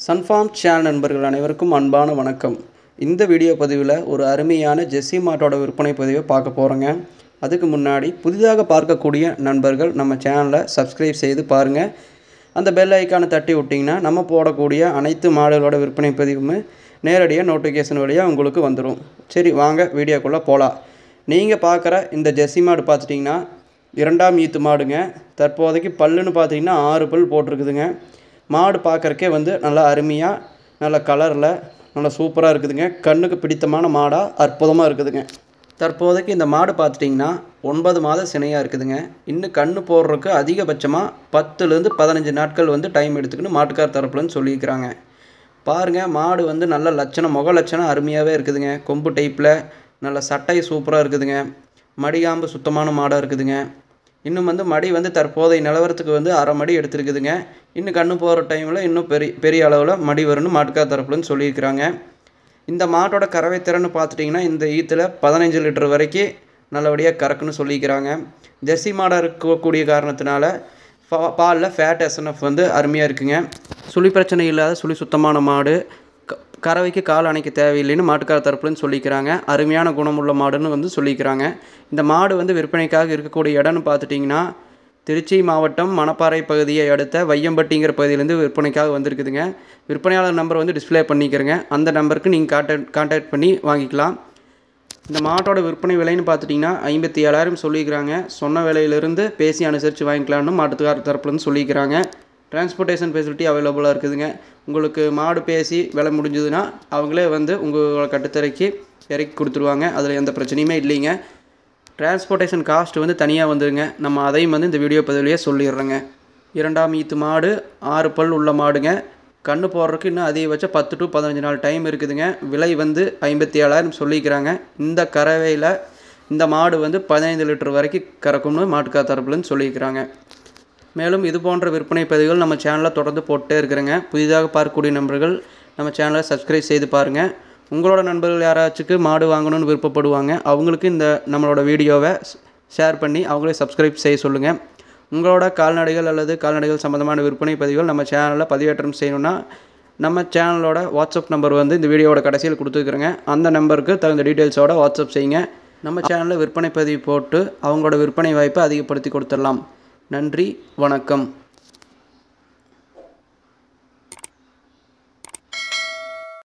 சன்ஃபார்ம் channel நண்பர்கள் அனைவருக்கும் அன்பான வணக்கம் இந்த வீடியோ பதிவில் ஒரு அருமையான ஜெஸ்ஸி மாட்டோட விற்பனை பதிவை பார்க்க போகிறோங்க அதுக்கு முன்னாடி புதிதாக பார்க்கக்கூடிய நண்பர்கள் நம்ம சேனலை சப்ஸ்கிரைப் செய்து பாருங்கள் அந்த பெல் ஐக்கானை தட்டி விட்டிங்கன்னா நம்ம போடக்கூடிய அனைத்து மாடுகளோட விற்பனை பதிவுமே நேரடியாக நோட்டிஃபிகேஷன் வழியாக உங்களுக்கு வந்துடும் சரி வாங்க வீடியோக்குள்ளே போகலாம் நீங்கள் பார்க்குற இந்த ஜெர்சி மாடு பார்த்துட்டிங்கன்னா இரண்டாம் ஈத்து மாடுங்க தற்போதைக்கு பல்லுன்னு பார்த்தீங்கன்னா ஆறு பல் போட்டிருக்குதுங்க மாடு பார்க்குறக்கே வந்து நல்லா அருமையாக நல்ல கலரில் நல்லா சூப்பராக இருக்குதுங்க கண்ணுக்கு பிடித்தமான மாடாக அற்புதமாக இருக்குதுங்க தற்போதைக்கு இந்த மாடு பார்த்துட்டிங்கன்னா ஒன்பது மாத சினையாக இருக்குதுங்க இன்னும் கண்ணு போடுறதுக்கு அதிகபட்சமாக பத்துலேருந்து பதினஞ்சு நாட்கள் வந்து டைம் எடுத்துக்கின்னு மாட்டுக்கார் தரப்புலன்னு சொல்லியிருக்கிறாங்க பாருங்கள் மாடு வந்து நல்ல லட்சணம் முக லட்சணம் அருமையாகவே இருக்குதுங்க கொம்பு டைப்பில் நல்ல சட்டை சூப்பராக இருக்குதுங்க மடிகாம்பு சுத்தமான மாடாக இருக்குதுங்க இன்னும் வந்து மடி வந்து தற்போதைய நிலவரத்துக்கு வந்து அரை மடி எடுத்துருக்குதுங்க இன்னும் கண்ணு போகிற டைமில் இன்னும் பெரிய பெரிய அளவில் மடி வரும்னு மாட்டுக்கார் தரப்புலன்னு சொல்லியிருக்கிறாங்க இந்த மாட்டோட கறவை திறன்னு பார்த்துட்டிங்கன்னா இந்த ஈத்தில் பதினஞ்சு லிட்டர் வரைக்கும் நல்லபடியாக கறக்குன்னு சொல்லிக்கிறாங்க ஜெர்சி மாடாக இருக்கக்கூடிய காரணத்தினால பா பாலில் ஃபேட் எஸ்என்எஃப் வந்து அருமையாக இருக்குங்க சுழி பிரச்சனை இல்லாத சுழி சுத்தமான மாடு க கறவைக்கு கால் அணைக்க தேவையில்லைன்னு மாட்டுக்கார தரப்புலன்னு சொல்லிக்கிறாங்க அருமையான குணமுள்ள மாடுன்னு வந்து சொல்லிக்கிறாங்க இந்த மாடு வந்து விற்பனைக்காக இருக்கக்கூடிய இடம்னு பார்த்துட்டிங்கன்னா திருச்சி மாவட்டம் மணப்பாறை பகுதியை அடுத்த வையம்பட்டிங்கிற பகுதியிலேருந்து விற்பனைக்காக வந்திருக்குதுங்க விற்பனையாளர் நம்பர் வந்து டிஸ்ப்ளே பண்ணிக்கிறேங்க அந்த நம்பருக்கு நீங்கள் கான்டாக்ட் கான்டாக்ட் பண்ணி வாங்கிக்கலாம் இந்த மாட்டோட விற்பனை விலைன்னு பார்த்துட்டிங்கன்னா ஐம்பத்தி ஏழாயிரம் சொல்லிக்கிறாங்க சொன்ன விலையிலிருந்து பேசி அனுசரித்து வாங்கிக்கலாம்னு மாட்டுக்கார தரப்புலேருந்து சொல்லிக்கிறாங்க டிரான்ஸ்போர்ட்டேஷன் ஃபெசிலிட்டி அவைலபிளாக இருக்குதுங்க உங்களுக்கு மாடு பேசி விலை முடிஞ்சதுன்னா அவங்களே வந்து உங்களோட கட்டுத்தரைக்கு இறக்கி கொடுத்துருவாங்க அதில் எந்த பிரச்சனையுமே இல்லைங்க டிரான்ஸ்போர்ட்டேஷன் காஸ்ட் வந்து தனியாக வந்துடுங்க நம்ம அதையும் வந்து இந்த வீடியோ பதிவிலேயே சொல்லிடுறோங்க இரண்டாம் ஈத்து மாடு ஆறு பல் உள்ள மாடுங்க கண்ணு போடுறதுக்கு இன்னும் அதிகபட்சம் பத்து டு பதினஞ்சு நாள் டைம் இருக்குதுங்க விலை வந்து ஐம்பத்தி ஏழாயிரம் சொல்லிக்கிறாங்க இந்த கறவையில் இந்த மாடு வந்து பதினைந்து லிட்டர் வரைக்கும் கறக்கும்னு மாட்டுக்கார் தரப்புலன்னு சொல்லியிருக்கிறாங்க மேலும் இது போன்ற விற்பனை பதிவுகள் நம்ம சேனலில் தொடர்ந்து போட்டே இருக்கிறேங்க புதிதாக பார்க்கக்கூடிய நண்பர்கள் நம்ம சேனலை சப்ஸ்கிரைப் செய்து பாருங்கள் உங்களோட நண்பர்கள் யாராச்சுக்கு மாடு வாங்கணும்னு விருப்பப்படுவாங்க அவங்களுக்கு இந்த நம்மளோட வீடியோவை ஷேர் பண்ணி அவங்களே சப்ஸ்கிரைப் செய்ய சொல்லுங்கள் உங்களோட கால்நடைகள் அல்லது கால்நடைகள் சம்மந்தமான விற்பனை பதிவுகள் நம்ம சேனலில் பதிவேற்றம் செய்யணுன்னா நம்ம சேனலோட வாட்ஸ்அப் நம்பர் வந்து இந்த வீடியோவோட கடைசியில் கொடுத்துருக்குறேங்க அந்த நம்பருக்கு தகுந்த டீட்டெயில்ஸோட வாட்ஸ்அப் செய்யுங்க நம்ம சேனலில் விற்பனை பதிவு போட்டு அவங்களோட விற்பனை வாய்ப்பை அதிகப்படுத்தி கொடுத்துடலாம் நன்றி வணக்கம்